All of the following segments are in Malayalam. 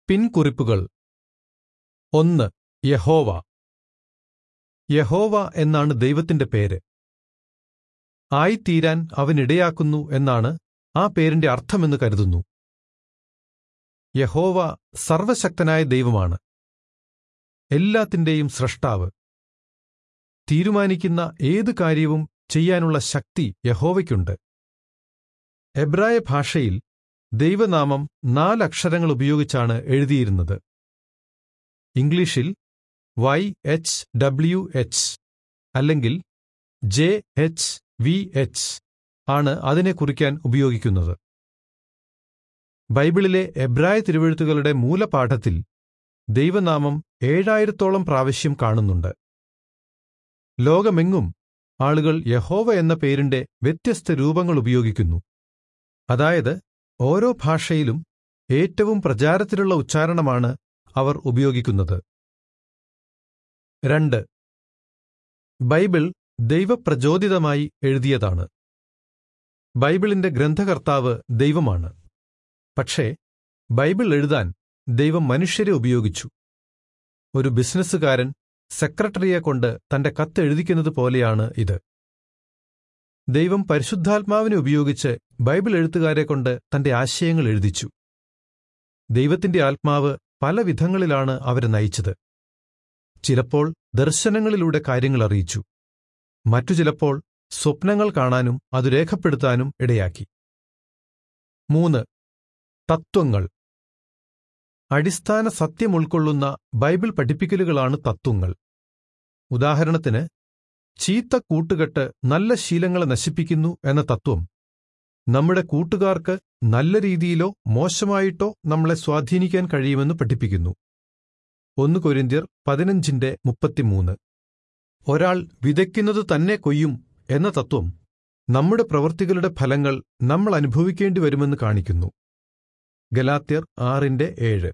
പിൻകുറിപ്പുകൾ ഒന്ന് യഹോവ യഹോവ എന്നാണ് ദൈവത്തിന്റെ പേര് ആയിത്തീരാൻ അവനിടയാക്കുന്നു എന്നാണ് ആ പേരിന്റെ അർത്ഥമെന്ന് കരുതുന്നു യഹോവ സർവശക്തനായ ദൈവമാണ് എല്ലാത്തിന്റെയും സ്രഷ്ടാവ് തീരുമാനിക്കുന്ന ഏതു കാര്യവും ചെയ്യാനുള്ള ശക്തി യഹോവയ്ക്കുണ്ട് എബ്രായ ഭാഷയിൽ ദൈവനാമം നാലക്ഷരങ്ങൾ ഉപയോഗിച്ചാണ് എഴുതിയിരുന്നത് ഇംഗ്ലീഷിൽ വൈ എച്ച് ഡബ്ല്യു എച്ച് അല്ലെങ്കിൽ ജെ എച്ച് വി എച്ച് ആണ് അതിനെ കുറിക്കാൻ ഉപയോഗിക്കുന്നത് ബൈബിളിലെ എബ്രായ തിരുവെഴുത്തുകളുടെ മൂലപാഠത്തിൽ ദൈവനാമം ഏഴായിരത്തോളം പ്രാവശ്യം കാണുന്നുണ്ട് ലോകമെങ്ങും ആളുകൾ യഹോവ എന്ന പേരിന്റെ വ്യത്യസ്ത രൂപങ്ങൾ ഉപയോഗിക്കുന്നു അതായത് ഓരോ ഭാഷയിലും ഏറ്റവും പ്രചാരത്തിലുള്ള ഉച്ചാരണമാണ് അവർ ഉപയോഗിക്കുന്നത് രണ്ട് ബൈബിൾ ദൈവപ്രചോദിതമായി എഴുതിയതാണ് ബൈബിളിന്റെ ഗ്രന്ഥകർത്താവ് ദൈവമാണ് പക്ഷേ ബൈബിൾ എഴുതാൻ ദൈവം മനുഷ്യരെ ഉപയോഗിച്ചു ഒരു ബിസിനസ്സുകാരൻ സെക്രട്ടറിയെ കൊണ്ട് തന്റെ കത്ത് എഴുതിക്കുന്നത് പോലെയാണ് ഇത് ദൈവം പരിശുദ്ധാത്മാവിനെ ഉപയോഗിച്ച് ബൈബിൾ എഴുത്തുകാരെ കൊണ്ട് തന്റെ ആശയങ്ങൾ എഴുതിച്ചു ദൈവത്തിന്റെ ആത്മാവ് പല വിധങ്ങളിലാണ് അവരെ നയിച്ചത് ചിലപ്പോൾ ദർശനങ്ങളിലൂടെ കാര്യങ്ങൾ അറിയിച്ചു മറ്റു ചിലപ്പോൾ സ്വപ്നങ്ങൾ കാണാനും അത് രേഖപ്പെടുത്താനും ഇടയാക്കി മൂന്ന് തത്വങ്ങൾ അടിസ്ഥാന സത്യം ഉൾക്കൊള്ളുന്ന ബൈബിൾ പഠിപ്പിക്കലുകളാണ് തത്വങ്ങൾ ഉദാഹരണത്തിന് ചീത്ത കൂട്ടുകെട്ട് നല്ല ശീലങ്ങളെ നശിപ്പിക്കുന്നു എന്ന തത്വം നമ്മുടെ കൂട്ടുകാർക്ക് നല്ല രീതിയിലോ മോശമായിട്ടോ നമ്മളെ സ്വാധീനിക്കാൻ കഴിയുമെന്ന് പഠിപ്പിക്കുന്നു ഒന്ന് കൊരിന്ത്യർ പതിനഞ്ചിന്റെ മുപ്പത്തിമൂന്ന് ഒരാൾ വിതയ്ക്കുന്നത് തന്നെ കൊയ്യും എന്ന തത്വം നമ്മുടെ പ്രവൃത്തികളുടെ ഫലങ്ങൾ നമ്മൾ അനുഭവിക്കേണ്ടി വരുമെന്ന് കാണിക്കുന്നു ഗലാത്യർ ആറിന്റെ ഏഴ്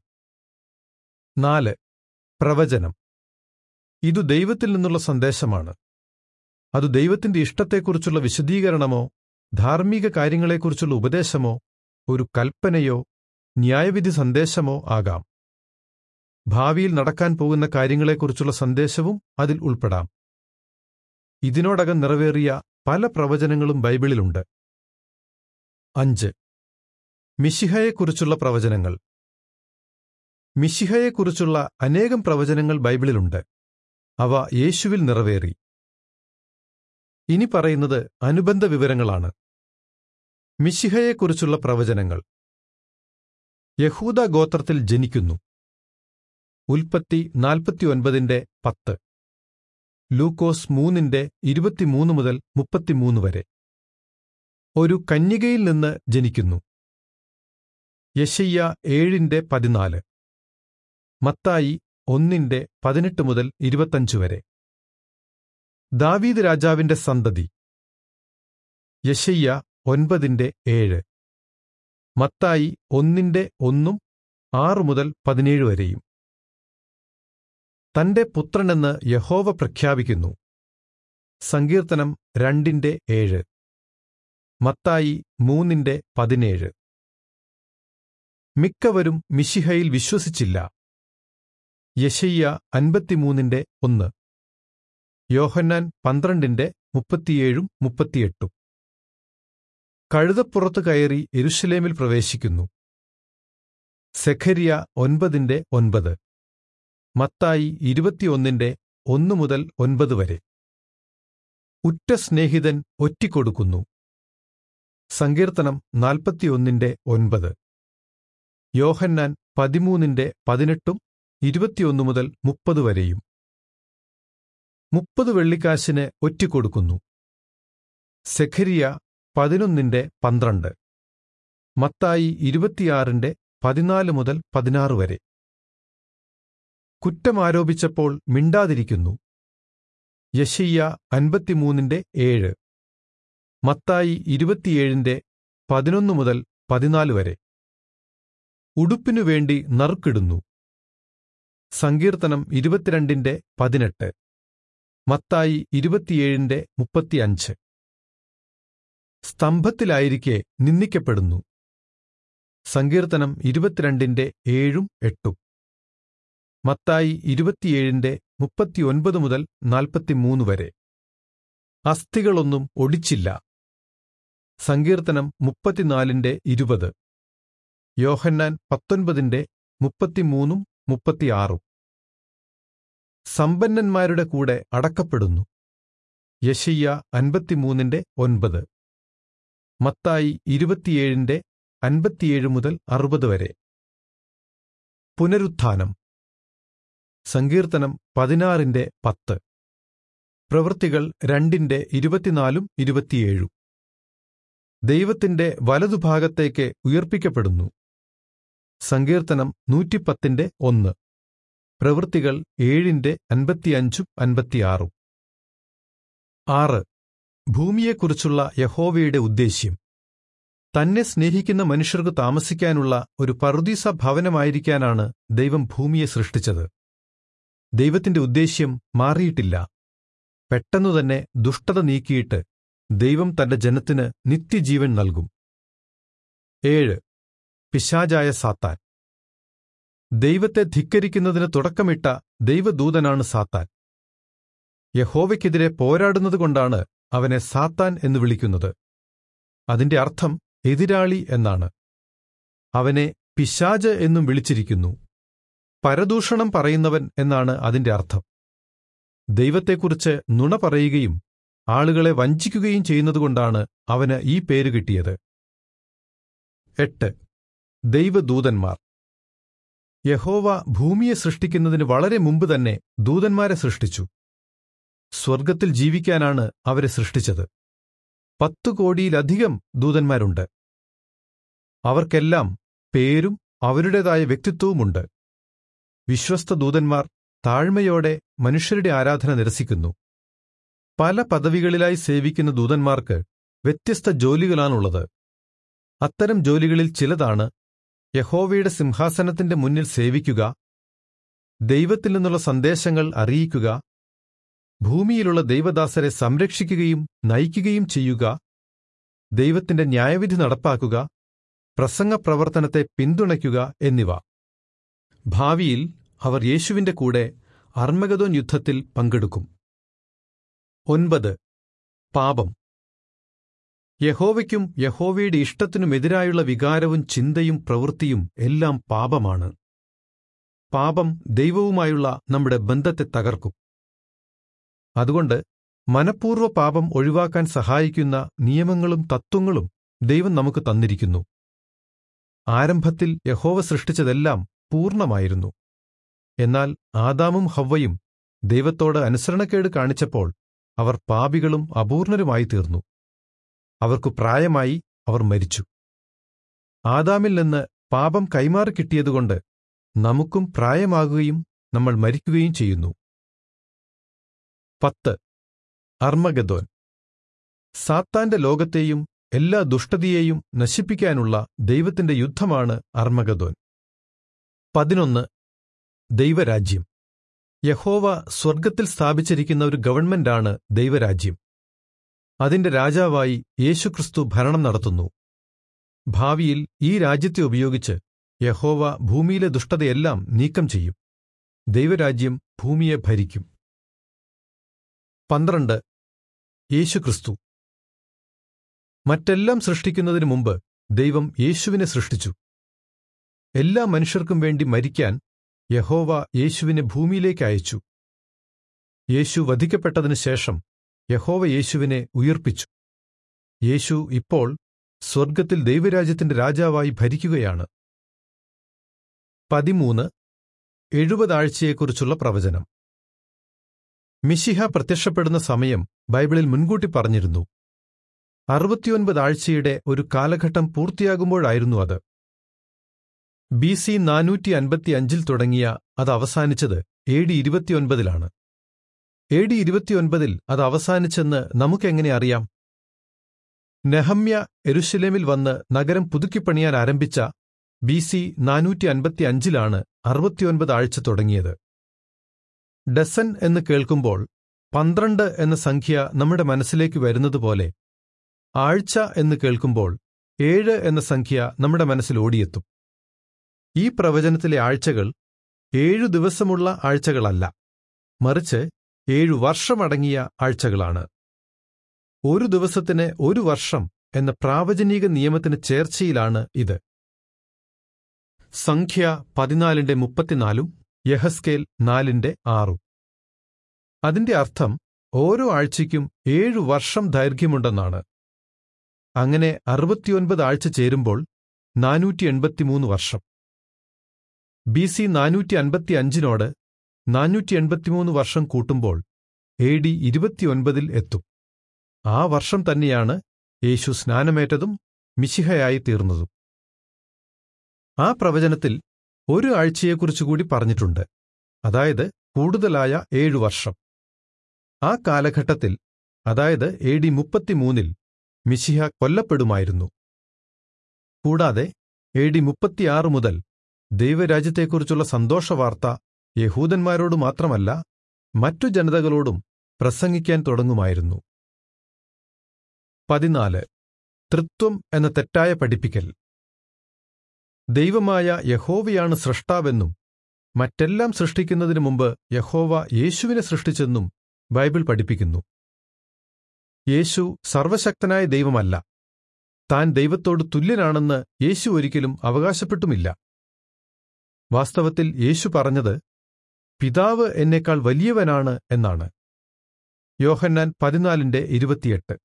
നാല് പ്രവചനം ഇതു ദൈവത്തിൽ നിന്നുള്ള സന്ദേശമാണ് അത് ദൈവത്തിന്റെ ഇഷ്ടത്തെക്കുറിച്ചുള്ള വിശദീകരണമോ ധാർമ്മിക കാര്യങ്ങളെക്കുറിച്ചുള്ള ഉപദേശമോ ഒരു കൽപ്പനയോ ന്യായവിധി സന്ദേശമോ ആകാം ഭാവിയിൽ നടക്കാൻ പോകുന്ന കാര്യങ്ങളെക്കുറിച്ചുള്ള സന്ദേശവും അതിൽ ഉൾപ്പെടാം ഇതിനോടകം നിറവേറിയ പല പ്രവചനങ്ങളും ബൈബിളിലുണ്ട് അഞ്ച് മിശിഹയെക്കുറിച്ചുള്ള പ്രവചനങ്ങൾ മിശിഹയെക്കുറിച്ചുള്ള അനേകം പ്രവചനങ്ങൾ ബൈബിളിലുണ്ട് അവ യേശുവിൽ നിറവേറി ഇനി പറയുന്നത് അനുബന്ധ വിവരങ്ങളാണ് മിശിഹയെക്കുറിച്ചുള്ള പ്രവചനങ്ങൾ യഹൂദ ഗോത്രത്തിൽ ജനിക്കുന്നു ഉൽപ്പത്തി നാൽപ്പത്തിയൊൻപതിന്റെ പത്ത് ലൂക്കോസ് മൂന്നിന്റെ ഇരുപത്തിമൂന്ന് മുതൽ മുപ്പത്തിമൂന്ന് വരെ ഒരു കന്യകയിൽ നിന്ന് ജനിക്കുന്നു യശയ്യ ഏഴിന്റെ പതിനാല് മത്തായി ഒന്നിന്റെ പതിനെട്ട് മുതൽ ഇരുപത്തഞ്ച് വരെ ദാവീദ് രാജാവിന്റെ സന്തതി യശയ്യ ഒൻപതിന്റെ ഏഴ് മത്തായി ഒന്നിന്റെ ഒന്നും ആറു മുതൽ പതിനേഴ് വരെയും തന്റെ പുത്രനെന്ന് യഹോവ പ്രഖ്യാപിക്കുന്നു സങ്കീർത്തനം രണ്ടിന്റെ ഏഴ് മത്തായി മൂന്നിന്റെ പതിനേഴ് മിക്കവരും മിശിഹയിൽ വിശ്വസിച്ചില്ല യശയ്യ അൻപത്തിമൂന്നിന്റെ ഒന്ന് യോഹന്നാൻ പന്ത്രണ്ടിന്റെ മുപ്പത്തിയേഴും മുപ്പത്തിയെട്ടും കഴുതപ്പുറത്ത് കയറി എരുഷലേമിൽ പ്രവേശിക്കുന്നു സെഖരിയ ഒൻപതിന്റെ ഒൻപത് മത്തായി ഇരുപത്തിയൊന്നിന്റെ ഒന്നു മുതൽ ഒൻപത് വരെ ഉറ്റ സ്നേഹിതൻ ഒറ്റിക്കൊടുക്കുന്നു സങ്കീർത്തനം നാൽപ്പത്തിയൊന്നിന്റെ ഒൻപത് യോഹന്നാൻ പതിമൂന്നിന്റെ പതിനെട്ടും ഇരുപത്തിയൊന്നു മുതൽ മുപ്പത് വരെയും മുപ്പത് വെള്ളിക്കാശിന് ഒറ്റിക്കൊടുക്കുന്നു സെഖരിയ പതിനൊന്നിന്റെ പന്ത്രണ്ട് മത്തായി ഇരുപത്തിയാറിന്റെ പതിനാല് മുതൽ പതിനാറ് വരെ കുറ്റമാരോപിച്ചപ്പോൾ മിണ്ടാതിരിക്കുന്നു യശയ്യ അൻപത്തിമൂന്നിന്റെ ഏഴ് മത്തായി ഇരുപത്തിയേഴിന്റെ പതിനൊന്ന് മുതൽ പതിനാല് വരെ ഉടുപ്പിനു വേണ്ടി നറുക്കിടുന്നു സങ്കീർത്തനം ഇരുപത്തിരണ്ടിന്റെ പതിനെട്ട് മത്തായി ഇരുപത്തിയേഴിന്റെ മുപ്പത്തിയഞ്ച് സ്തംഭത്തിലായിരിക്കെ നിന്ദിക്കപ്പെടുന്നു സങ്കീർത്തനം ഇരുപത്തിരണ്ടിന്റെ ഏഴും എട്ടും മത്തായി ഇരുപത്തിയേഴിന്റെ മുപ്പത്തിയൊൻപത് മുതൽ നാൽപ്പത്തിമൂന്ന് വരെ അസ്ഥികളൊന്നും ഒടിച്ചില്ല സങ്കീർത്തനം മുപ്പത്തിനാലിന്റെ ഇരുപത് യോഹന്നാൻ പത്തൊൻപതിന്റെ മുപ്പത്തിമൂന്നും മുപ്പത്തിയാറും സമ്പന്നന്മാരുടെ കൂടെ അടക്കപ്പെടുന്നു യശയ്യ അൻപത്തിമൂന്നിന്റെ ഒൻപത് മത്തായി ഇരുപത്തിയേഴിന്റെ അൻപത്തിയേഴ് മുതൽ അറുപത് വരെ പുനരുത്ഥാനം സങ്കീർത്തനം പതിനാറിന്റെ പത്ത് പ്രവൃത്തികൾ രണ്ടിന്റെ ഇരുപത്തിനാലും ഇരുപത്തിയേഴും ദൈവത്തിന്റെ വലതുഭാഗത്തേക്ക് ഉയർപ്പിക്കപ്പെടുന്നു സങ്കീർത്തനം നൂറ്റിപ്പത്തിന്റെ ഒന്ന് പ്രവൃത്തികൾ ഏഴിന്റെ അൻപത്തിയഞ്ചും അൻപത്തിയാറും ആറ് ഭൂമിയെക്കുറിച്ചുള്ള യഹോവയുടെ ഉദ്ദേശ്യം തന്നെ സ്നേഹിക്കുന്ന മനുഷ്യർക്ക് താമസിക്കാനുള്ള ഒരു പറുദീസ ഭവനമായിരിക്കാനാണ് ദൈവം ഭൂമിയെ സൃഷ്ടിച്ചത് ദൈവത്തിന്റെ ഉദ്ദേശ്യം മാറിയിട്ടില്ല പെട്ടെന്നുതന്നെ ദുഷ്ടത നീക്കിയിട്ട് ദൈവം തന്റെ ജനത്തിന് നിത്യജീവൻ നൽകും ഏഴ് പിശാചായ സാത്താൻ ദൈവത്തെ ധിക്കരിക്കുന്നതിന് തുടക്കമിട്ട ദൈവദൂതനാണ് സാത്താൻ യഹോവയ്ക്കെതിരെ പോരാടുന്നതുകൊണ്ടാണ് അവനെ സാത്താൻ എന്ന് വിളിക്കുന്നത് അതിന്റെ അർത്ഥം എതിരാളി എന്നാണ് അവനെ പിശാജ് എന്നും വിളിച്ചിരിക്കുന്നു പരദൂഷണം പറയുന്നവൻ എന്നാണ് അതിന്റെ അർത്ഥം ദൈവത്തെക്കുറിച്ച് നുണ പറയുകയും ആളുകളെ വഞ്ചിക്കുകയും ചെയ്യുന്നതുകൊണ്ടാണ് അവന് ഈ പേര് കിട്ടിയത് എട്ട് ദൈവദൂതന്മാർ യഹോവ ഭൂമിയെ സൃഷ്ടിക്കുന്നതിന് വളരെ മുമ്പ് തന്നെ ദൂതന്മാരെ സൃഷ്ടിച്ചു സ്വർഗത്തിൽ ജീവിക്കാനാണ് അവരെ സൃഷ്ടിച്ചത് പത്തു കോടിയിലധികം ദൂതന്മാരുണ്ട് അവർക്കെല്ലാം പേരും അവരുടേതായ വ്യക്തിത്വവുമുണ്ട് വിശ്വസ്ത ദൂതന്മാർ താഴ്മയോടെ മനുഷ്യരുടെ ആരാധന നിരസിക്കുന്നു പല പദവികളിലായി സേവിക്കുന്ന ദൂതന്മാർക്ക് വ്യത്യസ്ത ജോലികളാണുള്ളത് അത്തരം ജോലികളിൽ ചിലതാണ് യഹോവയുടെ സിംഹാസനത്തിന്റെ മുന്നിൽ സേവിക്കുക ദൈവത്തിൽ നിന്നുള്ള സന്ദേശങ്ങൾ അറിയിക്കുക ഭൂമിയിലുള്ള ദൈവദാസരെ സംരക്ഷിക്കുകയും നയിക്കുകയും ചെയ്യുക ദൈവത്തിന്റെ ന്യായവിധി നടപ്പാക്കുക പ്രസംഗപ്രവർത്തനത്തെ പിന്തുണയ്ക്കുക എന്നിവ ഭാവിയിൽ അവർ യേശുവിന്റെ കൂടെ അർമ്മഗതോൻ യുദ്ധത്തിൽ പങ്കെടുക്കും ഒൻപത് പാപം യഹോവയ്ക്കും യഹോവയുടെ ഇഷ്ടത്തിനുമെതിരായുള്ള വികാരവും ചിന്തയും പ്രവൃത്തിയും എല്ലാം പാപമാണ് പാപം ദൈവവുമായുള്ള നമ്മുടെ ബന്ധത്തെ തകർക്കും അതുകൊണ്ട് മനഃപൂർവ്വ പാപം ഒഴിവാക്കാൻ സഹായിക്കുന്ന നിയമങ്ങളും തത്വങ്ങളും ദൈവം നമുക്ക് തന്നിരിക്കുന്നു ആരംഭത്തിൽ യഹോവ സൃഷ്ടിച്ചതെല്ലാം പൂർണ്ണമായിരുന്നു എന്നാൽ ആദാമും ഹവ്വയും ദൈവത്തോട് അനുസരണക്കേട് കാണിച്ചപ്പോൾ അവർ പാപികളും അപൂർണരുമായി തീർന്നു അവർക്കു പ്രായമായി അവർ മരിച്ചു ആദാമിൽ നിന്ന് പാപം കൈമാറി കിട്ടിയതുകൊണ്ട് നമുക്കും പ്രായമാകുകയും നമ്മൾ മരിക്കുകയും ചെയ്യുന്നു പത്ത് അർമഗദോൻ സാത്താന്റെ ലോകത്തെയും എല്ലാ ദുഷ്ടതയെയും നശിപ്പിക്കാനുള്ള ദൈവത്തിന്റെ യുദ്ധമാണ് അർമഗദോൻ പതിനൊന്ന് ദൈവരാജ്യം യഹോവ സ്വർഗത്തിൽ സ്ഥാപിച്ചിരിക്കുന്ന ഒരു ഗവൺമെന്റാണ് ദൈവരാജ്യം അതിന്റെ രാജാവായി യേശുക്രിസ്തു ഭരണം നടത്തുന്നു ഭാവിയിൽ ഈ രാജ്യത്തെ ഉപയോഗിച്ച് യഹോവ ഭൂമിയിലെ ദുഷ്ടതയെല്ലാം നീക്കം ചെയ്യും ദൈവരാജ്യം ഭൂമിയെ ഭരിക്കും പന്ത്രണ്ട് യേശുക്രിസ്തു മറ്റെല്ലാം സൃഷ്ടിക്കുന്നതിനു മുമ്പ് ദൈവം യേശുവിനെ സൃഷ്ടിച്ചു എല്ലാ മനുഷ്യർക്കും വേണ്ടി മരിക്കാൻ യഹോവ യേശുവിനെ ഭൂമിയിലേക്ക് അയച്ചു യേശു വധിക്കപ്പെട്ടതിനു ശേഷം യഹോവ യേശുവിനെ ഉയർപ്പിച്ചു യേശു ഇപ്പോൾ സ്വർഗത്തിൽ ദൈവരാജ്യത്തിന്റെ രാജാവായി ഭരിക്കുകയാണ് പതിമൂന്ന് എഴുപതാഴ്ചയെക്കുറിച്ചുള്ള പ്രവചനം മിശിഹ പ്രത്യക്ഷപ്പെടുന്ന സമയം ബൈബിളിൽ മുൻകൂട്ടി പറഞ്ഞിരുന്നു അറുപത്തിയൊൻപത് ആഴ്ചയുടെ ഒരു കാലഘട്ടം പൂർത്തിയാകുമ്പോഴായിരുന്നു അത് ബി സി നാനൂറ്റി അൻപത്തിയഞ്ചിൽ തുടങ്ങിയ അത് അവസാനിച്ചത് എ ഡി ഇരുപത്തിയൊൻപതിലാണ് എ ഡി ഇരുപത്തിയൊൻപതിൽ അത് അവസാനിച്ചെന്ന് നമുക്കെങ്ങനെ അറിയാം നെഹമ്യ എരുശലേമിൽ വന്ന് നഗരം പുതുക്കിപ്പണിയാൻ ആരംഭിച്ച ബി സി നാനൂറ്റി അൻപത്തിയഞ്ചിലാണ് അറുപത്തിയൊൻപത് ആഴ്ച തുടങ്ങിയത് ഡസൻ എന്ന് കേൾക്കുമ്പോൾ പന്ത്രണ്ട് എന്ന സംഖ്യ നമ്മുടെ മനസ്സിലേക്ക് വരുന്നതുപോലെ ആഴ്ച എന്ന് കേൾക്കുമ്പോൾ ഏഴ് എന്ന സംഖ്യ നമ്മുടെ മനസ്സിൽ ഓടിയെത്തും ഈ പ്രവചനത്തിലെ ആഴ്ചകൾ ഏഴു ദിവസമുള്ള ആഴ്ചകളല്ല മറിച്ച് ഏഴു വർഷമടങ്ങിയ ആഴ്ചകളാണ് ഒരു ദിവസത്തിന് ഒരു വർഷം എന്ന പ്രാവചനിക നിയമത്തിന് ചേർച്ചയിലാണ് ഇത് സംഖ്യ പതിനാലിന്റെ മുപ്പത്തിനാലും യഹസ്കേൽ നാലിന്റെ ആറും അതിന്റെ അർത്ഥം ഓരോ ആഴ്ചയ്ക്കും ഏഴു വർഷം ദൈർഘ്യമുണ്ടെന്നാണ് അങ്ങനെ അറുപത്തിയൊൻപത് ആഴ്ച ചേരുമ്പോൾ നാനൂറ്റി എൺപത്തിമൂന്ന് വർഷം ബി സി നാനൂറ്റി അൻപത്തി അഞ്ചിനോട് നാനൂറ്റി എൺപത്തിമൂന്ന് വർഷം കൂട്ടുമ്പോൾ എ ഡി ഇരുപത്തിയൊൻപതിൽ എത്തും ആ വർഷം തന്നെയാണ് യേശു സ്നാനമേറ്റതും മിശിഹയായി തീർന്നതും ആ പ്രവചനത്തിൽ ഒരു ആഴ്ചയെക്കുറിച്ചുകൂടി പറഞ്ഞിട്ടുണ്ട് അതായത് കൂടുതലായ ഏഴു വർഷം ആ കാലഘട്ടത്തിൽ അതായത് എ ഡി മുപ്പത്തിമൂന്നിൽ മിശിഹ കൊല്ലപ്പെടുമായിരുന്നു കൂടാതെ എ ഡി മുപ്പത്തിയാറ് മുതൽ ദൈവരാജ്യത്തെക്കുറിച്ചുള്ള സന്തോഷവാർത്ത യഹൂദന്മാരോട് മാത്രമല്ല മറ്റു ജനതകളോടും പ്രസംഗിക്കാൻ തുടങ്ങുമായിരുന്നു പതിനാല് തൃത്വം എന്ന തെറ്റായ പഠിപ്പിക്കൽ ദൈവമായ യഹോവയാണ് സൃഷ്ടാവെന്നും മറ്റെല്ലാം സൃഷ്ടിക്കുന്നതിനു മുമ്പ് യഹോവ യേശുവിനെ സൃഷ്ടിച്ചെന്നും ബൈബിൾ പഠിപ്പിക്കുന്നു യേശു സർവശക്തനായ ദൈവമല്ല താൻ ദൈവത്തോട് തുല്യനാണെന്ന് യേശു ഒരിക്കലും അവകാശപ്പെട്ടുമില്ല വാസ്തവത്തിൽ യേശു പറഞ്ഞത് പിതാവ് എന്നേക്കാൾ വലിയവനാണ് എന്നാണ് യോഹന്നാൻ പതിനാലിന്റെ ഇരുപത്തിയെട്ട്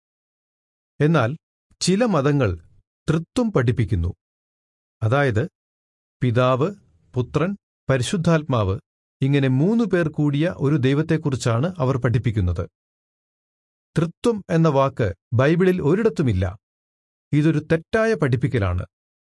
എന്നാൽ ചില മതങ്ങൾ തൃത്വം പഠിപ്പിക്കുന്നു അതായത് പിതാവ് പുത്രൻ പരിശുദ്ധാത്മാവ് ഇങ്ങനെ മൂന്നു പേർ കൂടിയ ഒരു ദൈവത്തെക്കുറിച്ചാണ് അവർ പഠിപ്പിക്കുന്നത് തൃത്വം എന്ന വാക്ക് ബൈബിളിൽ ഒരിടത്തുമില്ല ഇതൊരു തെറ്റായ പഠിപ്പിക്കലാണ്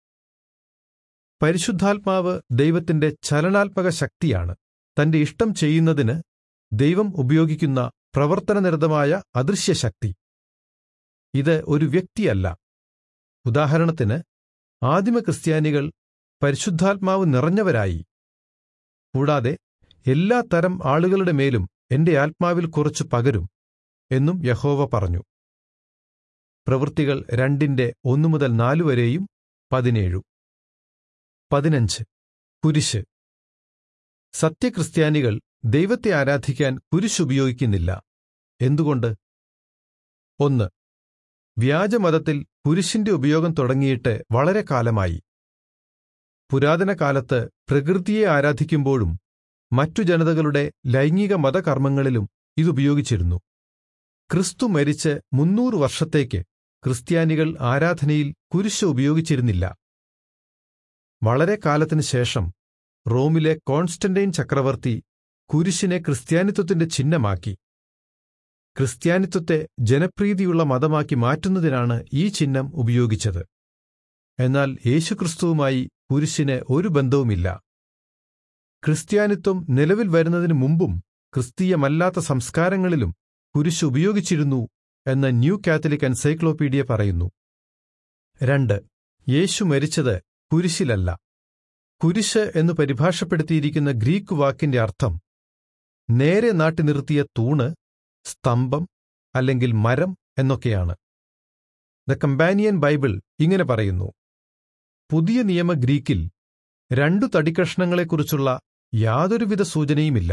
പരിശുദ്ധാത്മാവ് ദൈവത്തിന്റെ ചലനാത്മക ശക്തിയാണ് തന്റെ ഇഷ്ടം ചെയ്യുന്നതിന് ദൈവം ഉപയോഗിക്കുന്ന പ്രവർത്തനനിരതമായ അദൃശ്യശക്തി ഇത് ഒരു വ്യക്തിയല്ല ഉദാഹരണത്തിന് ആദിമ ക്രിസ്ത്യാനികൾ പരിശുദ്ധാത്മാവ് നിറഞ്ഞവരായി കൂടാതെ എല്ലാ തരം ആളുകളുടെ മേലും എന്റെ ആത്മാവിൽ കുറച്ചു പകരും എന്നും യഹോവ പറഞ്ഞു പ്രവൃത്തികൾ രണ്ടിന്റെ ഒന്നു മുതൽ നാലു വരെയും പതിനേഴു പതിനഞ്ച് കുരിശ് സത്യക്രിസ്ത്യാനികൾ ദൈവത്തെ ആരാധിക്കാൻ കുരിശുപയോഗിക്കുന്നില്ല എന്തുകൊണ്ട് ഒന്ന് വ്യാജമതത്തിൽ കുരിശിന്റെ ഉപയോഗം തുടങ്ങിയിട്ട് വളരെ കാലമായി പുരാതന കാലത്ത് പ്രകൃതിയെ ആരാധിക്കുമ്പോഴും മറ്റു ജനതകളുടെ ലൈംഗിക മതകർമ്മങ്ങളിലും ഇതുപയോഗിച്ചിരുന്നു ക്രിസ്തു മരിച്ച് മുന്നൂറ് വർഷത്തേക്ക് ക്രിസ്ത്യാനികൾ ആരാധനയിൽ കുരിശ് ഉപയോഗിച്ചിരുന്നില്ല വളരെ കാലത്തിനു ശേഷം റോമിലെ കോൺസ്റ്റന്റൈൻ ചക്രവർത്തി കുരിശിനെ ക്രിസ്ത്യാനിത്വത്തിന്റെ ചിഹ്നമാക്കി ക്രിസ്ത്യാനിത്വത്തെ ജനപ്രീതിയുള്ള മതമാക്കി മാറ്റുന്നതിനാണ് ഈ ചിഹ്നം ഉപയോഗിച്ചത് എന്നാൽ യേശുക്രിസ്തുവുമായി കുരിശിന് ഒരു ബന്ധവുമില്ല ക്രിസ്ത്യാനിത്വം നിലവിൽ വരുന്നതിനു മുമ്പും ക്രിസ്തീയമല്ലാത്ത സംസ്കാരങ്ങളിലും കുരിശ് ഉപയോഗിച്ചിരുന്നു എന്ന് ന്യൂ കാത്തലിക് എൻസൈക്ലോപീഡിയ പറയുന്നു രണ്ട് യേശു മരിച്ചത് കുരിശിലല്ല കുരിശ് എന്ന് പരിഭാഷപ്പെടുത്തിയിരിക്കുന്ന ഗ്രീക്ക് വാക്കിന്റെ അർത്ഥം നേരെ നാട്ടി നിർത്തിയ തൂണ് സ്തംഭം അല്ലെങ്കിൽ മരം എന്നൊക്കെയാണ് ദ കമ്പാനിയൻ ബൈബിൾ ഇങ്ങനെ പറയുന്നു പുതിയ നിയമ ഗ്രീക്കിൽ രണ്ടു തടിക്കഷ്ണങ്ങളെക്കുറിച്ചുള്ള യാതൊരുവിധ സൂചനയുമില്ല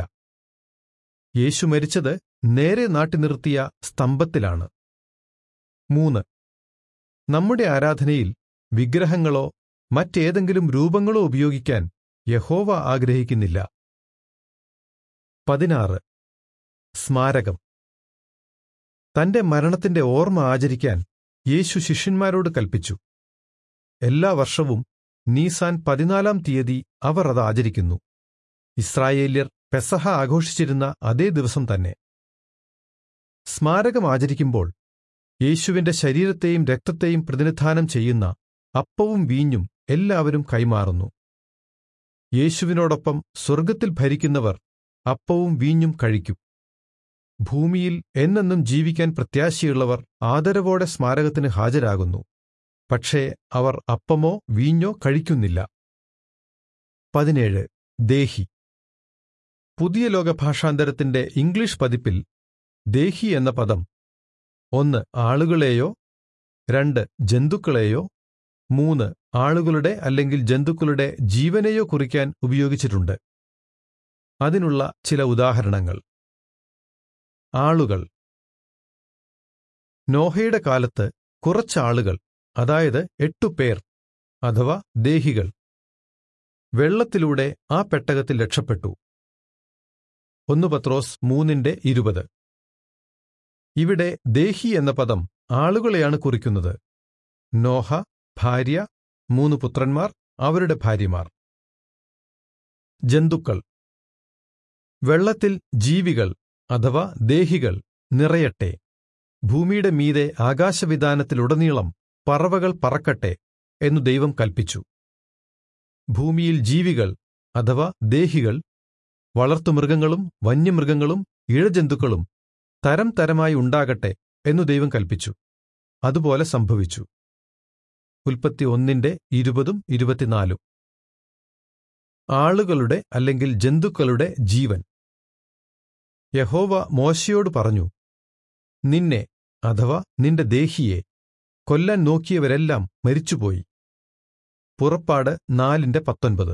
യേശു മരിച്ചത് നേരെ നാട്ടി നിർത്തിയ സ്തംഭത്തിലാണ് മൂന്ന് നമ്മുടെ ആരാധനയിൽ വിഗ്രഹങ്ങളോ മറ്റേതെങ്കിലും രൂപങ്ങളോ ഉപയോഗിക്കാൻ യഹോവ ആഗ്രഹിക്കുന്നില്ല പതിനാറ് സ്മാരകം തന്റെ മരണത്തിന്റെ ഓർമ്മ ആചരിക്കാൻ യേശു ശിഷ്യന്മാരോട് കൽപ്പിച്ചു എല്ലാ വർഷവും നീസാൻ പതിനാലാം തീയതി അവർ അത് ആചരിക്കുന്നു ഇസ്രായേല്യർ പെസഹ ആഘോഷിച്ചിരുന്ന അതേ ദിവസം തന്നെ സ്മാരകം ആചരിക്കുമ്പോൾ യേശുവിന്റെ ശരീരത്തെയും രക്തത്തെയും പ്രതിനിധാനം ചെയ്യുന്ന അപ്പവും വീഞ്ഞും എല്ലാവരും കൈമാറുന്നു യേശുവിനോടൊപ്പം സ്വർഗത്തിൽ ഭരിക്കുന്നവർ അപ്പവും വീഞ്ഞും കഴിക്കും ഭൂമിയിൽ എന്നെന്നും ജീവിക്കാൻ പ്രത്യാശയുള്ളവർ ആദരവോടെ സ്മാരകത്തിന് ഹാജരാകുന്നു പക്ഷേ അവർ അപ്പമോ വീഞ്ഞോ കഴിക്കുന്നില്ല പതിനേഴ് ദേഹി പുതിയ ലോക ഭാഷാന്തരത്തിന്റെ ഇംഗ്ലീഷ് പതിപ്പിൽ ദേഹി എന്ന പദം ഒന്ന് ആളുകളെയോ രണ്ട് ജന്തുക്കളെയോ മൂന്ന് ആളുകളുടെ അല്ലെങ്കിൽ ജന്തുക്കളുടെ ജീവനെയോ കുറിക്കാൻ ഉപയോഗിച്ചിട്ടുണ്ട് അതിനുള്ള ചില ഉദാഹരണങ്ങൾ ആളുകൾ നോഹയുടെ കാലത്ത് കുറച്ചാളുകൾ അതായത് എട്ടു പേർ അഥവാ ദേഹികൾ വെള്ളത്തിലൂടെ ആ പെട്ടകത്തിൽ രക്ഷപ്പെട്ടു ഒന്ന് പത്രോസ് മൂന്നിന്റെ ഇരുപത് ഇവിടെ ദേഹി എന്ന പദം ആളുകളെയാണ് കുറിക്കുന്നത് നോഹ ഭാര്യ മൂന്ന് പുത്രന്മാർ അവരുടെ ഭാര്യമാർ ജന്തുക്കൾ വെള്ളത്തിൽ ജീവികൾ അഥവാ ദേഹികൾ നിറയട്ടെ ഭൂമിയുടെ മീതെ ആകാശവിധാനത്തിലുടനീളം പറവകൾ പറക്കട്ടെ എന്നു ദൈവം കൽപ്പിച്ചു ഭൂമിയിൽ ജീവികൾ അഥവാ ദേഹികൾ വളർത്തുമൃഗങ്ങളും വന്യമൃഗങ്ങളും ഇഴജന്തുക്കളും തരം തരമായി ഉണ്ടാകട്ടെ എന്നു ദൈവം കൽപ്പിച്ചു അതുപോലെ സംഭവിച്ചു ഉൽപ്പത്തി ഒന്നിന്റെ ഇരുപതും ഇരുപത്തിനാലും ആളുകളുടെ അല്ലെങ്കിൽ ജന്തുക്കളുടെ ജീവൻ യഹോവ മോശയോട് പറഞ്ഞു നിന്നെ അഥവാ നിന്റെ ദേഹിയെ കൊല്ലാൻ നോക്കിയവരെല്ലാം മരിച്ചുപോയി പുറപ്പാട് നാലിന്റെ പത്തൊൻപത്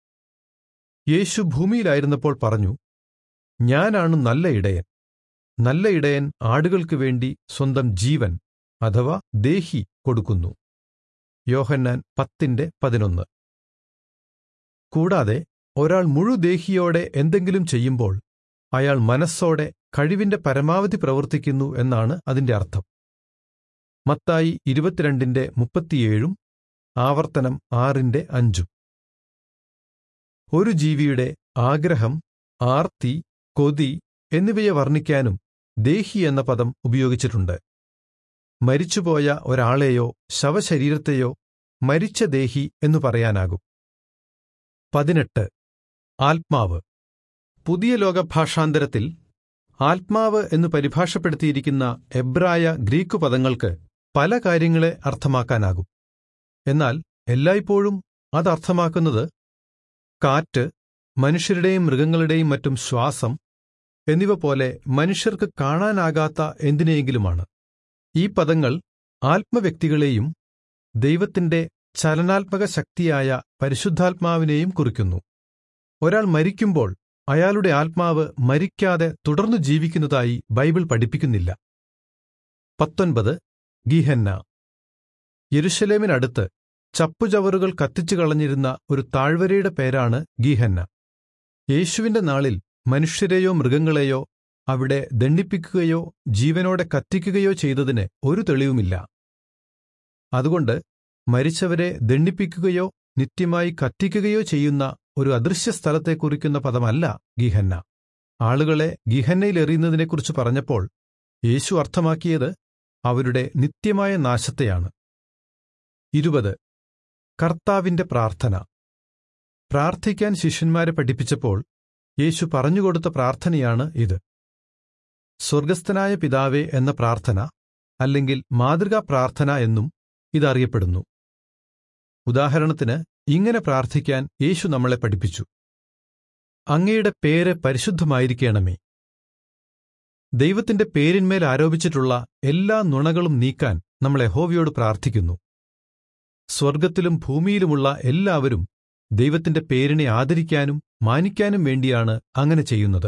യേശു ഭൂമിയിലായിരുന്നപ്പോൾ പറഞ്ഞു ഞാനാണ് നല്ല ഇടയൻ നല്ല ഇടയൻ ആടുകൾക്കു വേണ്ടി സ്വന്തം ജീവൻ അഥവാ ദേഹി കൊടുക്കുന്നു യോഹന്നാൻ പത്തിന്റെ പതിനൊന്ന് കൂടാതെ ഒരാൾ മുഴുദേഹിയോടെ എന്തെങ്കിലും ചെയ്യുമ്പോൾ അയാൾ മനസ്സോടെ കഴിവിന്റെ പരമാവധി പ്രവർത്തിക്കുന്നു എന്നാണ് അതിന്റെ അർത്ഥം മത്തായി ഇരുപത്തിരണ്ടിന്റെ മുപ്പത്തിയേഴും ആവർത്തനം ആറിന്റെ അഞ്ചും ഒരു ജീവിയുടെ ആഗ്രഹം ആർത്തി കൊതി എന്നിവയെ വർണ്ണിക്കാനും ദേഹി എന്ന പദം ഉപയോഗിച്ചിട്ടുണ്ട് മരിച്ചുപോയ ഒരാളെയോ ശവശരീരത്തെയോ മരിച്ച ദേഹി എന്നു പറയാനാകും പതിനെട്ട് ആത്മാവ് പുതിയ ലോകഭാഷാന്തരത്തിൽ ആത്മാവ് എന്ന് പരിഭാഷപ്പെടുത്തിയിരിക്കുന്ന എബ്രായ ഗ്രീക്കു പദങ്ങൾക്ക് പല കാര്യങ്ങളെ അർത്ഥമാക്കാനാകും എന്നാൽ എല്ലായ്പ്പോഴും അതർത്ഥമാക്കുന്നത് കാറ്റ് മനുഷ്യരുടെയും മൃഗങ്ങളുടെയും മറ്റും ശ്വാസം എന്നിവ പോലെ മനുഷ്യർക്ക് കാണാനാകാത്ത എന്തിനെയെങ്കിലുമാണ് ഈ പദങ്ങൾ ആത്മവ്യക്തികളെയും ദൈവത്തിന്റെ ചലനാത്മക ശക്തിയായ പരിശുദ്ധാത്മാവിനെയും കുറിക്കുന്നു ഒരാൾ മരിക്കുമ്പോൾ അയാളുടെ ആത്മാവ് മരിക്കാതെ തുടർന്നു ജീവിക്കുന്നതായി ബൈബിൾ പഠിപ്പിക്കുന്നില്ല പത്തൊൻപത് ഗീഹന്ന യെരുഷലേമിനടുത്ത് ചപ്പുചവറുകൾ കത്തിച്ചു കളഞ്ഞിരുന്ന ഒരു താഴ്വരയുടെ പേരാണ് ഗീഹന്ന യേശുവിന്റെ നാളിൽ മനുഷ്യരെയോ മൃഗങ്ങളെയോ അവിടെ ദണ്ഡിപ്പിക്കുകയോ ജീവനോടെ കത്തിക്കുകയോ ചെയ്തതിന് ഒരു തെളിവുമില്ല അതുകൊണ്ട് മരിച്ചവരെ ദണ്ഡിപ്പിക്കുകയോ നിത്യമായി കത്തിക്കുകയോ ചെയ്യുന്ന ഒരു അദൃശ്യ സ്ഥലത്തെ കുറിക്കുന്ന പദമല്ല ഗീഹന്ന ആളുകളെ ഗീഹന്നയിലെറിയുന്നതിനെക്കുറിച്ച് പറഞ്ഞപ്പോൾ യേശു അർത്ഥമാക്കിയത് അവരുടെ നിത്യമായ നാശത്തെയാണ് ഇരുപത് കർത്താവിന്റെ പ്രാർത്ഥന പ്രാർത്ഥിക്കാൻ ശിഷ്യന്മാരെ പഠിപ്പിച്ചപ്പോൾ യേശു പറഞ്ഞുകൊടുത്ത പ്രാർത്ഥനയാണ് ഇത് സ്വർഗസ്ഥനായ പിതാവേ എന്ന പ്രാർത്ഥന അല്ലെങ്കിൽ മാതൃകാ പ്രാർത്ഥന എന്നും ഇതറിയപ്പെടുന്നു ഉദാഹരണത്തിന് ഇങ്ങനെ പ്രാർത്ഥിക്കാൻ യേശു നമ്മളെ പഠിപ്പിച്ചു അങ്ങയുടെ പേര് പരിശുദ്ധമായിരിക്കണമേ ദൈവത്തിന്റെ പേരിന്മേൽ ആരോപിച്ചിട്ടുള്ള എല്ലാ നുണകളും നീക്കാൻ നമ്മൾ യഹോവയോട് പ്രാർത്ഥിക്കുന്നു സ്വർഗത്തിലും ഭൂമിയിലുമുള്ള എല്ലാവരും ദൈവത്തിന്റെ പേരിനെ ആദരിക്കാനും മാനിക്കാനും വേണ്ടിയാണ് അങ്ങനെ ചെയ്യുന്നത്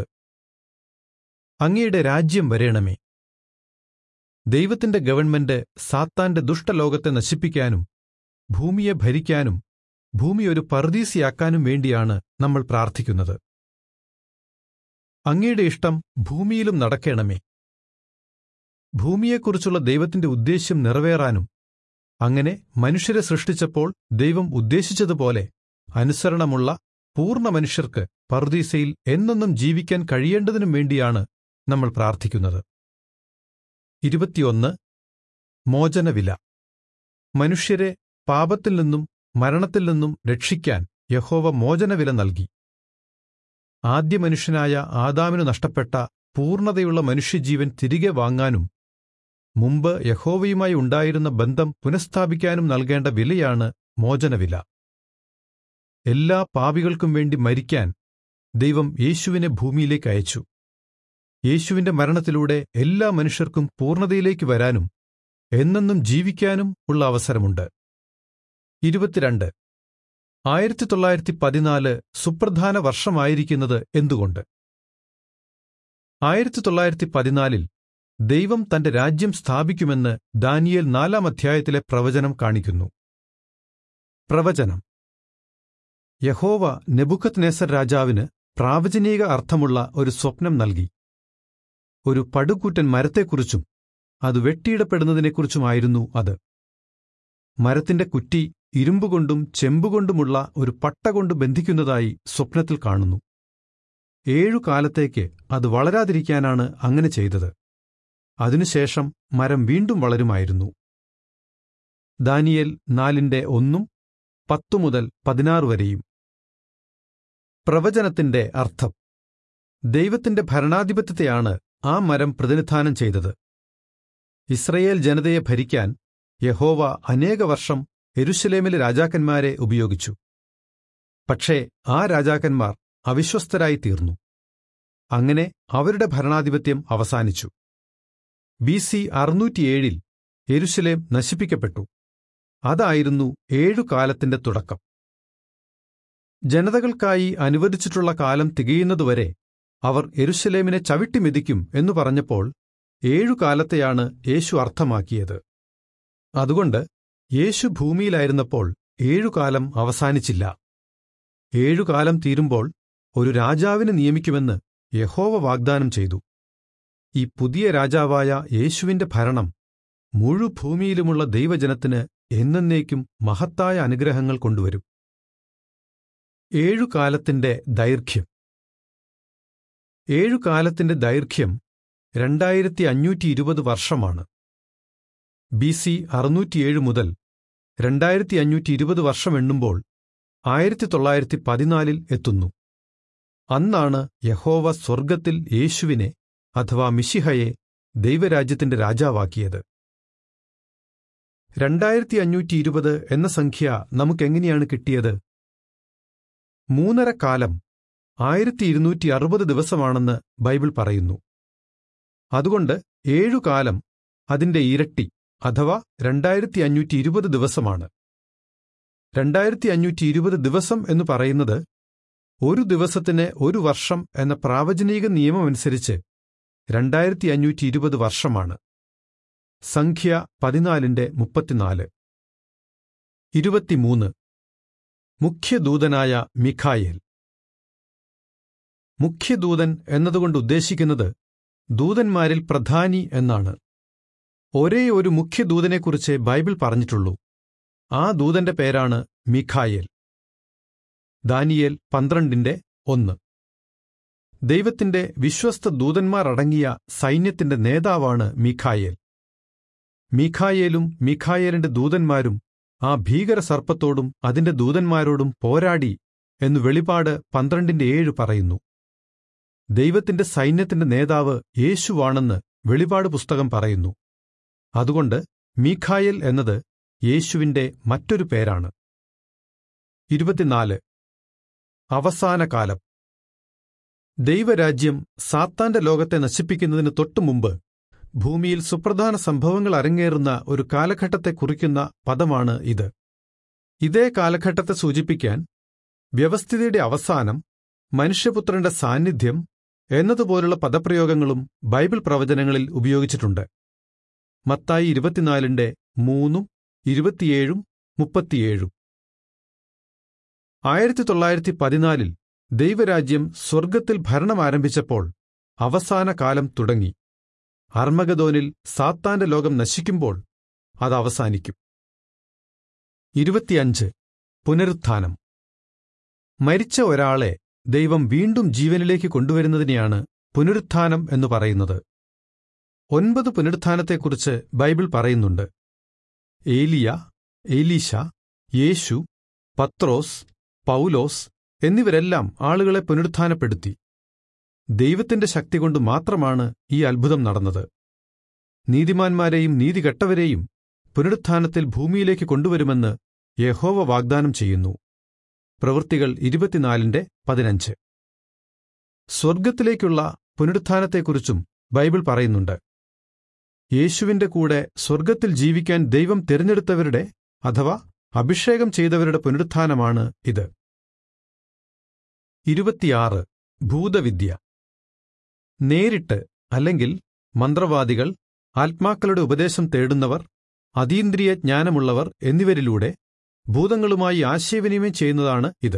അങ്ങയുടെ രാജ്യം വരേണമേ ദൈവത്തിന്റെ ഗവൺമെന്റ് സാത്താന്റെ ദുഷ്ടലോകത്തെ നശിപ്പിക്കാനും ഭൂമിയെ ഭരിക്കാനും ഭൂമി ഒരു പർദീസിയാക്കാനും വേണ്ടിയാണ് നമ്മൾ പ്രാർത്ഥിക്കുന്നത് അങ്ങയുടെ ഇഷ്ടം ഭൂമിയിലും നടക്കണമേ ഭൂമിയെക്കുറിച്ചുള്ള ദൈവത്തിന്റെ ഉദ്ദേശ്യം നിറവേറാനും അങ്ങനെ മനുഷ്യരെ സൃഷ്ടിച്ചപ്പോൾ ദൈവം ഉദ്ദേശിച്ചതുപോലെ അനുസരണമുള്ള പൂർണ്ണ മനുഷ്യർക്ക് പർദീസയിൽ എന്നെന്നും ജീവിക്കാൻ കഴിയേണ്ടതിനും വേണ്ടിയാണ് നമ്മൾ പ്രാർത്ഥിക്കുന്നത് ഇരുപത്തിയൊന്ന് മോചനവില മനുഷ്യരെ പാപത്തിൽ നിന്നും മരണത്തിൽ നിന്നും രക്ഷിക്കാൻ യഹോവ മോചനവില നൽകി ആദ്യ മനുഷ്യനായ ആദാമിനു നഷ്ടപ്പെട്ട പൂർണ്ണതയുള്ള മനുഷ്യജീവൻ തിരികെ വാങ്ങാനും മുമ്പ് യഹോവയുമായി ഉണ്ടായിരുന്ന ബന്ധം പുനഃസ്ഥാപിക്കാനും നൽകേണ്ട വിലയാണ് മോചനവില എല്ലാ പാപികൾക്കും വേണ്ടി മരിക്കാൻ ദൈവം യേശുവിനെ ഭൂമിയിലേക്ക് അയച്ചു യേശുവിന്റെ മരണത്തിലൂടെ എല്ലാ മനുഷ്യർക്കും പൂർണ്ണതയിലേക്ക് വരാനും എന്നെന്നും ജീവിക്കാനും ഉള്ള അവസരമുണ്ട് ഇരുപത്തിരണ്ട് ആയിരത്തി തൊള്ളായിരത്തി പതിനാല് സുപ്രധാന വർഷമായിരിക്കുന്നത് എന്തുകൊണ്ട് ആയിരത്തി തൊള്ളായിരത്തി പതിനാലിൽ ദൈവം തന്റെ രാജ്യം സ്ഥാപിക്കുമെന്ന് ദാനിയേൽ നാലാം അധ്യായത്തിലെ പ്രവചനം കാണിക്കുന്നു പ്രവചനം യഹോവ നെബുക്കത് നേസർ രാജാവിന് പ്രാവചനിക അർത്ഥമുള്ള ഒരു സ്വപ്നം നൽകി ഒരു പടുകൂറ്റൻ മരത്തെക്കുറിച്ചും അത് വെട്ടിയിടപ്പെടുന്നതിനെക്കുറിച്ചുമായിരുന്നു അത് മരത്തിന്റെ കുറ്റി ഇരുമ്പുകൊണ്ടും ചെമ്പുകൊണ്ടുമുള്ള ഒരു പട്ട കൊണ്ട് ബന്ധിക്കുന്നതായി സ്വപ്നത്തിൽ കാണുന്നു ഏഴു കാലത്തേക്ക് അത് വളരാതിരിക്കാനാണ് അങ്ങനെ ചെയ്തത് അതിനുശേഷം മരം വീണ്ടും വളരുമായിരുന്നു ദാനിയേൽ നാലിന്റെ ഒന്നും പത്തു മുതൽ പതിനാറ് വരെയും പ്രവചനത്തിന്റെ അർത്ഥം ദൈവത്തിന്റെ ഭരണാധിപത്യത്തെയാണ് ആ മരം പ്രതിനിധാനം ചെയ്തത് ഇസ്രയേൽ ജനതയെ ഭരിക്കാൻ യഹോവ അനേക വർഷം എരുശലേമിലെ രാജാക്കന്മാരെ ഉപയോഗിച്ചു പക്ഷേ ആ രാജാക്കന്മാർ അവിശ്വസ്തരായി തീർന്നു അങ്ങനെ അവരുടെ ഭരണാധിപത്യം അവസാനിച്ചു ബി സി അറുന്നൂറ്റിയേഴിൽ എരുശലേം നശിപ്പിക്കപ്പെട്ടു അതായിരുന്നു ഏഴു കാലത്തിന്റെ തുടക്കം ജനതകൾക്കായി അനുവദിച്ചിട്ടുള്ള കാലം തികയുന്നതുവരെ അവർ എരുശലേമിനെ ചവിട്ടിമെതിക്കും എന്നു പറഞ്ഞപ്പോൾ ഏഴു കാലത്തെയാണ് യേശു അർത്ഥമാക്കിയത് അതുകൊണ്ട് യേശു ഭൂമിയിലായിരുന്നപ്പോൾ ഏഴുകാലം അവസാനിച്ചില്ല ഏഴുകാലം തീരുമ്പോൾ ഒരു രാജാവിനെ നിയമിക്കുമെന്ന് യഹോവ വാഗ്ദാനം ചെയ്തു ഈ പുതിയ രാജാവായ യേശുവിന്റെ ഭരണം മുഴുഭൂമിയിലുമുള്ള ദൈവജനത്തിന് എന്നേക്കും മഹത്തായ അനുഗ്രഹങ്ങൾ കൊണ്ടുവരും ഏഴുകാലത്തിന്റെ ദൈർഘ്യം ഏഴുകാലത്തിന്റെ ദൈർഘ്യം രണ്ടായിരത്തി അഞ്ഞൂറ്റി ഇരുപത് വർഷമാണ് ബി സി അറുന്നൂറ്റിയേഴ് മുതൽ രണ്ടായിരത്തി അഞ്ഞൂറ്റി ഇരുപത് വർഷം എണ്ണുമ്പോൾ ആയിരത്തി തൊള്ളായിരത്തി പതിനാലിൽ എത്തുന്നു അന്നാണ് യഹോവ സ്വർഗത്തിൽ യേശുവിനെ അഥവാ മിശിഹയെ ദൈവരാജ്യത്തിന്റെ രാജാവാക്കിയത് രണ്ടായിരത്തി അഞ്ഞൂറ്റി ഇരുപത് എന്ന സംഖ്യ നമുക്കെങ്ങനെയാണ് കിട്ടിയത് മൂന്നര കാലം ആയിരത്തി ഇരുന്നൂറ്റി അറുപത് ദിവസമാണെന്ന് ബൈബിൾ പറയുന്നു അതുകൊണ്ട് ഏഴുകാലം അതിന്റെ ഇരട്ടി അഥവാ രണ്ടായിരത്തി അഞ്ഞൂറ്റി ഇരുപത് ദിവസമാണ് രണ്ടായിരത്തി അഞ്ഞൂറ്റി ഇരുപത് ദിവസം എന്ന് പറയുന്നത് ഒരു ദിവസത്തിന് ഒരു വർഷം എന്ന പ്രാവചനിക നിയമമനുസരിച്ച് രണ്ടായിരത്തി അഞ്ഞൂറ്റി ഇരുപത് വർഷമാണ് സംഖ്യ പതിനാലിന്റെ മുപ്പത്തിനാല് ഇരുപത്തിമൂന്ന് മുഖ്യദൂതനായ മിഖായേൽ മുഖ്യദൂതൻ എന്നതുകൊണ്ട് ഉദ്ദേശിക്കുന്നത് ദൂതന്മാരിൽ പ്രധാനി എന്നാണ് ഒരേ ഒരു മുഖ്യദൂതനെക്കുറിച്ച് ബൈബിൾ പറഞ്ഞിട്ടുള്ളൂ ആ ദൂതന്റെ പേരാണ് മിഖായേൽ ദാനിയേൽ പന്ത്രണ്ടിന്റെ ഒന്ന് ദൈവത്തിന്റെ വിശ്വസ്ത ദൂതന്മാർ അടങ്ങിയ സൈന്യത്തിന്റെ നേതാവാണ് മിഖായേൽ മിഖായേലും മിഖായേലിന്റെ ദൂതന്മാരും ആ ഭീകര സർപ്പത്തോടും അതിന്റെ ദൂതന്മാരോടും പോരാടി എന്നു വെളിപാട് പന്ത്രണ്ടിന്റെ ഏഴ് പറയുന്നു ദൈവത്തിന്റെ സൈന്യത്തിന്റെ നേതാവ് യേശുവാണെന്ന് വെളിപാട് പുസ്തകം പറയുന്നു അതുകൊണ്ട് മീഖായൽ എന്നത് യേശുവിന്റെ മറ്റൊരു പേരാണ് ഇരുപത്തിനാല് അവസാനകാലം ദൈവരാജ്യം സാത്താന്റെ ലോകത്തെ നശിപ്പിക്കുന്നതിന് തൊട്ടുമുമ്പ് ഭൂമിയിൽ സുപ്രധാന സംഭവങ്ങൾ അരങ്ങേറുന്ന ഒരു കാലഘട്ടത്തെ കുറിക്കുന്ന പദമാണ് ഇത് ഇതേ കാലഘട്ടത്തെ സൂചിപ്പിക്കാൻ വ്യവസ്ഥിതിയുടെ അവസാനം മനുഷ്യപുത്രന്റെ സാന്നിധ്യം എന്നതുപോലുള്ള പദപ്രയോഗങ്ങളും ബൈബിൾ പ്രവചനങ്ങളിൽ ഉപയോഗിച്ചിട്ടുണ്ട് മത്തായി ഇരുപത്തിനാലിന്റെ മൂന്നും ഇരുപത്തിയേഴും മുപ്പത്തിയേഴും ആയിരത്തി തൊള്ളായിരത്തി പതിനാലിൽ ദൈവരാജ്യം സ്വർഗത്തിൽ ഭരണം ആരംഭിച്ചപ്പോൾ അവസാന കാലം തുടങ്ങി അർമഗദോനിൽ സാത്താന്റെ ലോകം നശിക്കുമ്പോൾ അത് അവസാനിക്കും ഇരുപത്തിയഞ്ച് പുനരുത്ഥാനം മരിച്ച ഒരാളെ ദൈവം വീണ്ടും ജീവനിലേക്ക് കൊണ്ടുവരുന്നതിനെയാണ് പുനരുത്ഥാനം എന്ന് പറയുന്നത് ഒൻപത് പുനരുത്ഥാനത്തെക്കുറിച്ച് ബൈബിൾ പറയുന്നുണ്ട് ഏലിയ ഏലീശ യേശു പത്രോസ് പൗലോസ് എന്നിവരെല്ലാം ആളുകളെ പുനരുത്ഥാനപ്പെടുത്തി ദൈവത്തിന്റെ ശക്തി കൊണ്ട് മാത്രമാണ് ഈ അത്ഭുതം നടന്നത് നീതിമാന്മാരെയും നീതികെട്ടവരെയും പുനരുത്ഥാനത്തിൽ ഭൂമിയിലേക്ക് കൊണ്ടുവരുമെന്ന് യഹോവ വാഗ്ദാനം ചെയ്യുന്നു പ്രവൃത്തികൾ ഇരുപത്തിനാലിന്റെ പതിനഞ്ച് സ്വർഗത്തിലേക്കുള്ള പുനരുത്ഥാനത്തെക്കുറിച്ചും ബൈബിൾ പറയുന്നുണ്ട് യേശുവിന്റെ കൂടെ സ്വർഗത്തിൽ ജീവിക്കാൻ ദൈവം തിരഞ്ഞെടുത്തവരുടെ അഥവാ അഭിഷേകം ചെയ്തവരുടെ പുനരുത്ഥാനമാണ് ഇത് ഇരുപത്തിയാറ് ഭൂതവിദ്യ നേരിട്ട് അല്ലെങ്കിൽ മന്ത്രവാദികൾ ആത്മാക്കളുടെ ഉപദേശം തേടുന്നവർ അതീന്ദ്രിയ ജ്ഞാനമുള്ളവർ എന്നിവരിലൂടെ ഭൂതങ്ങളുമായി ആശയവിനിമയം ചെയ്യുന്നതാണ് ഇത്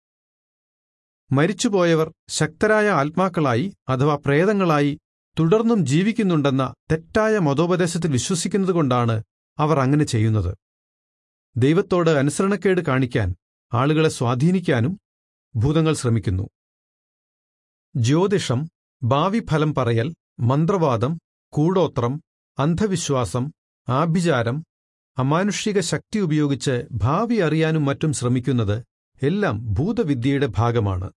മരിച്ചുപോയവർ ശക്തരായ ആത്മാക്കളായി അഥവാ പ്രേതങ്ങളായി തുടർന്നും ജീവിക്കുന്നുണ്ടെന്ന തെറ്റായ മതോപദേശത്തിൽ വിശ്വസിക്കുന്നതുകൊണ്ടാണ് അവർ അങ്ങനെ ചെയ്യുന്നത് ദൈവത്തോട് അനുസരണക്കേട് കാണിക്കാൻ ആളുകളെ സ്വാധീനിക്കാനും ഭൂതങ്ങൾ ശ്രമിക്കുന്നു ജ്യോതിഷം ഭാവി ഫലം പറയൽ മന്ത്രവാദം കൂടോത്രം അന്ധവിശ്വാസം ആഭിചാരം അമാനുഷിക ശക്തി ഉപയോഗിച്ച് ഭാവി അറിയാനും മറ്റും ശ്രമിക്കുന്നത് എല്ലാം ഭൂതവിദ്യയുടെ ഭാഗമാണ്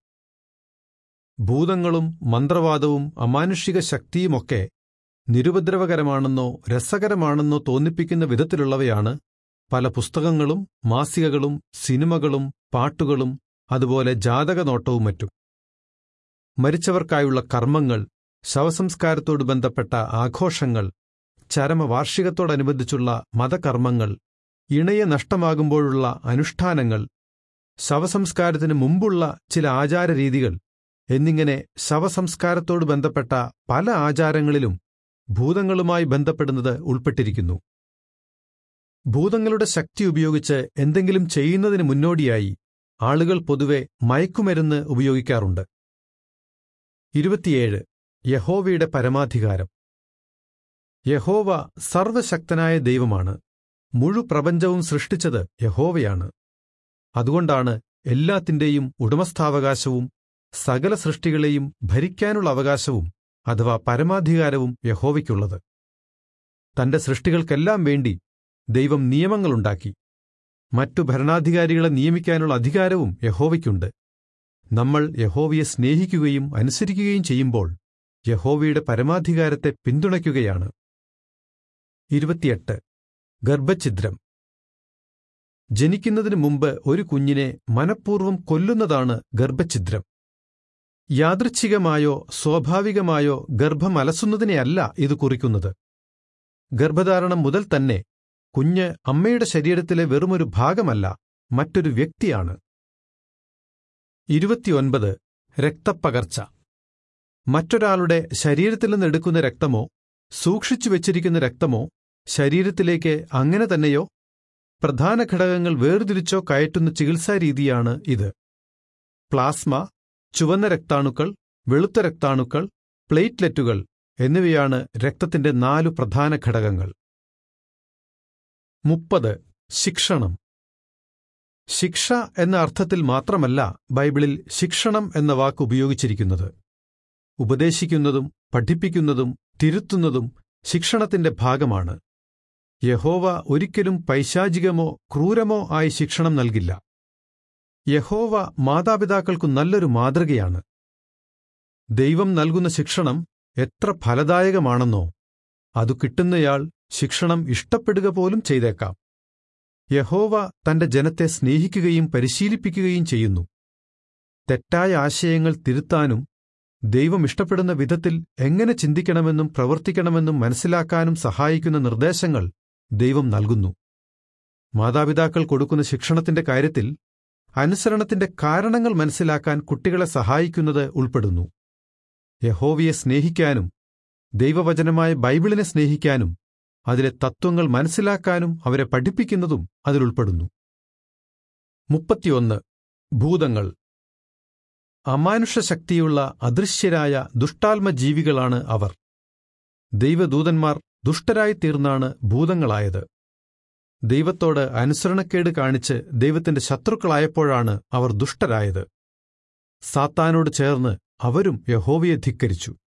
ഭൂതങ്ങളും മന്ത്രവാദവും അമാനുഷിക ശക്തിയുമൊക്കെ നിരുപദ്രവകരമാണെന്നോ രസകരമാണെന്നോ തോന്നിപ്പിക്കുന്ന വിധത്തിലുള്ളവയാണ് പല പുസ്തകങ്ങളും മാസികകളും സിനിമകളും പാട്ടുകളും അതുപോലെ ജാതകനോട്ടവും മറ്റും മരിച്ചവർക്കായുള്ള കർമ്മങ്ങൾ ശവസംസ്കാരത്തോട് ബന്ധപ്പെട്ട ആഘോഷങ്ങൾ ചരമവാർഷികത്തോടനുബന്ധിച്ചുള്ള മതകർമ്മങ്ങൾ ഇണയെ നഷ്ടമാകുമ്പോഴുള്ള അനുഷ്ഠാനങ്ങൾ ശവസംസ്കാരത്തിന് മുമ്പുള്ള ചില ആചാരരീതികൾ എന്നിങ്ങനെ ശവസംസ്കാരത്തോട് ബന്ധപ്പെട്ട പല ആചാരങ്ങളിലും ഭൂതങ്ങളുമായി ബന്ധപ്പെടുന്നത് ഉൾപ്പെട്ടിരിക്കുന്നു ഭൂതങ്ങളുടെ ശക്തി ഉപയോഗിച്ച് എന്തെങ്കിലും ചെയ്യുന്നതിന് മുന്നോടിയായി ആളുകൾ പൊതുവെ മയക്കുമരുന്ന് ഉപയോഗിക്കാറുണ്ട് ഇരുപത്തിയേഴ് യഹോവയുടെ പരമാധികാരം യഹോവ സർവശക്തനായ ദൈവമാണ് മുഴുപ്രപഞ്ചവും സൃഷ്ടിച്ചത് യഹോവയാണ് അതുകൊണ്ടാണ് എല്ലാത്തിന്റെയും ഉടമസ്ഥാവകാശവും സകല സൃഷ്ടികളെയും ഭരിക്കാനുള്ള അവകാശവും അഥവാ പരമാധികാരവും യഹോവയ്ക്കുള്ളത് തന്റെ സൃഷ്ടികൾക്കെല്ലാം വേണ്ടി ദൈവം നിയമങ്ങളുണ്ടാക്കി മറ്റു ഭരണാധികാരികളെ നിയമിക്കാനുള്ള അധികാരവും യഹോവയ്ക്കുണ്ട് നമ്മൾ യഹോവയെ സ്നേഹിക്കുകയും അനുസരിക്കുകയും ചെയ്യുമ്പോൾ യഹോവയുടെ പരമാധികാരത്തെ പിന്തുണയ്ക്കുകയാണ് ഇരുപത്തിയെട്ട് ഗർഭഛിദ്രം ജനിക്കുന്നതിനു മുമ്പ് ഒരു കുഞ്ഞിനെ മനഃപൂർവ്വം കൊല്ലുന്നതാണ് ഗർഭഛിദ്രം യാദൃച്ഛികമായോ സ്വാഭാവികമായോ ഗർഭമലസുന്നതിനെയല്ല ഇത് കുറിക്കുന്നത് ഗർഭധാരണം മുതൽ തന്നെ കുഞ്ഞ് അമ്മയുടെ ശരീരത്തിലെ വെറുമൊരു ഭാഗമല്ല മറ്റൊരു വ്യക്തിയാണ് ഇരുപത്തിയൊൻപത് രക്തപ്പകർച്ച മറ്റൊരാളുടെ ശരീരത്തിൽ നിന്നെടുക്കുന്ന രക്തമോ സൂക്ഷിച്ചു വച്ചിരിക്കുന്ന രക്തമോ ശരീരത്തിലേക്ക് അങ്ങനെ തന്നെയോ പ്രധാന ഘടകങ്ങൾ വേർതിരിച്ചോ കയറ്റുന്ന ചികിത്സാരീതിയാണ് ഇത് പ്ലാസ്മ ചുവന്ന രക്താണുക്കൾ വെളുത്ത രക്താണുക്കൾ പ്ലേറ്റ്ലെറ്റുകൾ എന്നിവയാണ് രക്തത്തിന്റെ നാലു പ്രധാന ഘടകങ്ങൾ മുപ്പത് ശിക്ഷണം ശിക്ഷ എന്ന അർത്ഥത്തിൽ മാത്രമല്ല ബൈബിളിൽ ശിക്ഷണം എന്ന വാക്ക് ഉപയോഗിച്ചിരിക്കുന്നത് ഉപദേശിക്കുന്നതും പഠിപ്പിക്കുന്നതും തിരുത്തുന്നതും ശിക്ഷണത്തിന്റെ ഭാഗമാണ് യഹോവ ഒരിക്കലും പൈശാചികമോ ക്രൂരമോ ആയി ശിക്ഷണം നൽകില്ല യഹോവ മാതാപിതാക്കൾക്കു നല്ലൊരു മാതൃകയാണ് ദൈവം നൽകുന്ന ശിക്ഷണം എത്ര ഫലദായകമാണെന്നോ അതു കിട്ടുന്നയാൾ ശിക്ഷണം ഇഷ്ടപ്പെടുക പോലും ചെയ്തേക്കാം യഹോവ തന്റെ ജനത്തെ സ്നേഹിക്കുകയും പരിശീലിപ്പിക്കുകയും ചെയ്യുന്നു തെറ്റായ ആശയങ്ങൾ തിരുത്താനും ദൈവം ഇഷ്ടപ്പെടുന്ന വിധത്തിൽ എങ്ങനെ ചിന്തിക്കണമെന്നും പ്രവർത്തിക്കണമെന്നും മനസ്സിലാക്കാനും സഹായിക്കുന്ന നിർദ്ദേശങ്ങൾ ദൈവം നൽകുന്നു മാതാപിതാക്കൾ കൊടുക്കുന്ന ശിക്ഷണത്തിന്റെ കാര്യത്തിൽ അനുസരണത്തിന്റെ കാരണങ്ങൾ മനസ്സിലാക്കാൻ കുട്ടികളെ സഹായിക്കുന്നത് ഉൾപ്പെടുന്നു യഹോവയെ സ്നേഹിക്കാനും ദൈവവചനമായ ബൈബിളിനെ സ്നേഹിക്കാനും അതിലെ തത്വങ്ങൾ മനസ്സിലാക്കാനും അവരെ പഠിപ്പിക്കുന്നതും അതിലുൾപ്പെടുന്നു മുപ്പത്തിയൊന്ന് ഭൂതങ്ങൾ അമാനുഷശക്തിയുള്ള അദൃശ്യരായ ദുഷ്ടാത്മജീവികളാണ് അവർ ദൈവദൂതന്മാർ ദുഷ്ടരായിത്തീർന്നാണ് ഭൂതങ്ങളായത് ദൈവത്തോട് അനുസരണക്കേട് കാണിച്ച് ദൈവത്തിന്റെ ശത്രുക്കളായപ്പോഴാണ് അവർ ദുഷ്ടരായത് സാത്താനോട് ചേർന്ന് അവരും യഹോവയെ ധിക്കരിച്ചു